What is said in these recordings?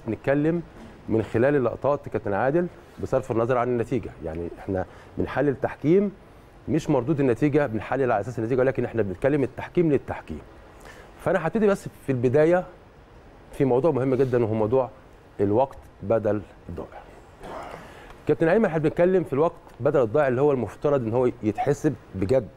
نتكلم من خلال اللقطات كابتن عادل بصرف النظر عن النتيجه يعني احنا بنحلل التحكيم مش مردود النتيجه بنحلل على اساس النتيجه ولكن احنا بنتكلم التحكيم للتحكيم فانا هبتدي بس في البدايه في موضوع مهم جدا وهو موضوع الوقت بدل الضائع كابتن ايمن احنا بنتكلم في الوقت بدل الضائع اللي هو المفترض ان هو يتحسب بجد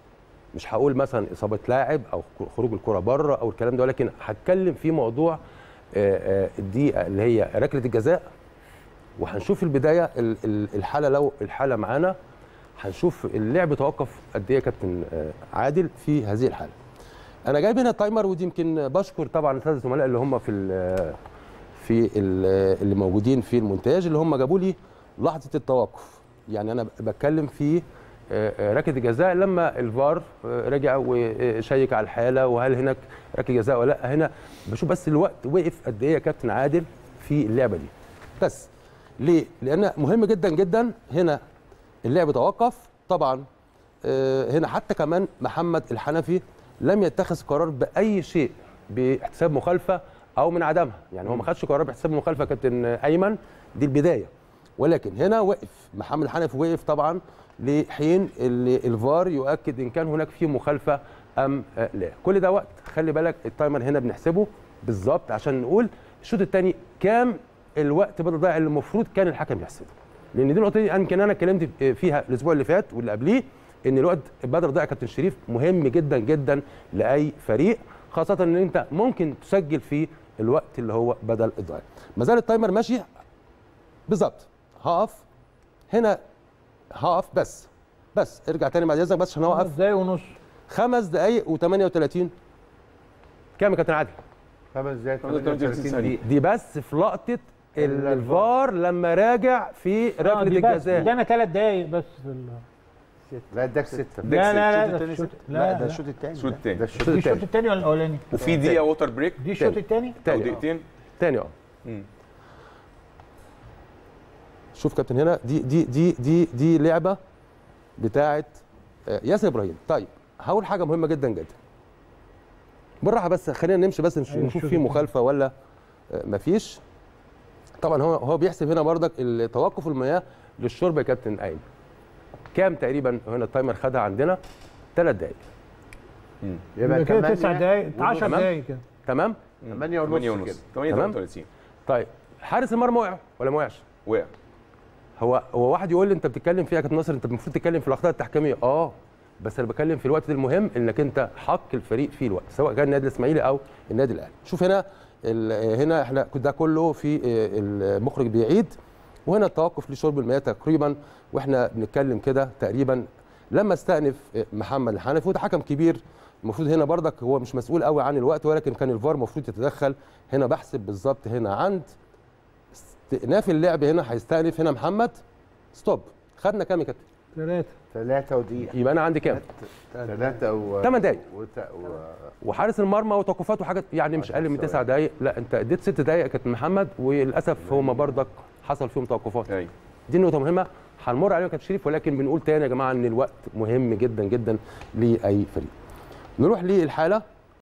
مش هقول مثلا اصابه لاعب او خروج الكره بره او الكلام ده ولكن هتكلم في موضوع آه، آه، الدقيقه اللي هي ركله الجزاء وهنشوف البدايه ال- ال- الحاله لو الحاله معانا هنشوف اللعب توقف قد ايه يا كابتن آه، عادل في هذه الحاله انا جايب هنا التايمر ودي يمكن بشكر طبعا الثلاث زملاء اللي هم في ال- في ال- اللي موجودين في المونتاج اللي هم جابوا لي لحظه التوقف يعني انا بتكلم في آه، آه، ركله الجزاء لما الفار آه، رجع وشيك على الحاله وهل هناك ركله جزاء ولا لا هنا بشوف بس الوقت وقف قد ايه يا كابتن عادل في اللعبه دي بس ليه؟ لان مهم جدا جدا هنا اللعب توقف طبعا آه، هنا حتى كمان محمد الحنفي لم يتخذ قرار باي شيء باحتساب مخالفه او من عدمها يعني هو ما خدش قرار باحتساب المخالفه يا كابتن ايمن دي البدايه ولكن هنا وقف محمد الحنفي وقف طبعا لحين اللي الفار يؤكد ان كان هناك فيه مخالفه ام آه، لا كل ده وقت خلي بالك التايمر هنا بنحسبه بالظبط عشان نقول الشوط الثاني كام الوقت بدل ضايع اللي المفروض كان الحكم يحسبه لان دي النقطه دي يمكن انا اتكلمت فيها الاسبوع اللي فات واللي قبليه ان الوقت بدل ضايع كابتن شريف مهم جدا جدا لاي فريق خاصه ان انت ممكن تسجل في الوقت اللي هو بدل الضايع ما زال التايمر ماشي بالظبط هقف هنا هقف بس بس ارجع تاني بعد اذنك بس عشان اوقف خمس دقايق ونص خمس دقائق و38 كام يا كابتن عادل؟ خمس دقايق 38 38 ثانية. دقيقة دي بس في لقطه الفار. الفار لما راجع في آه، ركله دي بس الجزاء ده انا ثلاث دقايق بس في ال... لا اداك ستة ده لا لا الشوط لا ده التاني الشوط ست. لا لا ده لا الشوط الثاني الشوط الثاني ده الشوط دي الشوط الثاني الثاني ولا الاولاني؟ وفي دقيقه ووتر بريك دي الشوط الثاني؟ او تاني آه. دقيقتين تاني اه مم. شوف كابتن هنا دي دي دي دي دي لعبه بتاعه آه، ياسر ابراهيم طيب هقول حاجه مهمه جدا جدا بالراحه بس خلينا نمشي بس نش- أيوة، نشوف شوف في التاني. مخالفه ولا آه، مفيش طبعا هو هو بيحسب هنا بردك ال- توقف المياه للشرب يا كابتن ايمن كام تقريبا هنا التايمر خدها عندنا ثلاث دقائق يبقى كده تمانية تسع دقايق 10 تمام. دقايق كده تمام ثمانية ونص 8 كده ونص 8 تمام. 38 طيب حارس المرمى وقع ولا ما وقعش وقع هو هو واحد يقول لي انت بتتكلم فيها يا كابتن ناصر انت المفروض تتكلم في الاخطاء التحكيميه اه بس انا بتكلم في الوقت المهم انك انت حق الفريق فيه الوقت سواء كان النادي الاسماعيلي او النادي الاهلي شوف هنا ال- هنا احنا ده كله في المخرج بيعيد وهنا التوقف لشرب المياه تقريبا واحنا بنتكلم كده تقريبا لما استأنف محمد الحنفي وده حكم كبير المفروض هنا بردك هو مش مسؤول قوي عن الوقت ولكن كان الفار المفروض يتدخل هنا بحسب بالظبط هنا عند استئناف اللعب هنا هيستأنف هنا محمد ستوب خدنا كام يا كابتن ثلاثة ثلاثة ودقيقة يبقى انا عندي كام ثلاثة و تمن دقايق. وت... و... وحارس المرمى وتوقفات وحاجات يعني مش اقل من تسع دقائق لا انت اديت ست دقائق يا كابتن محمد وللاسف هما بردك حصل فيهم توقفات ايوه دي نقطه مهمه هنمر عليها يا كابتن شريف ولكن بنقول تاني يا جماعه ان الوقت مهم جدا جدا لاي فريق نروح للحاله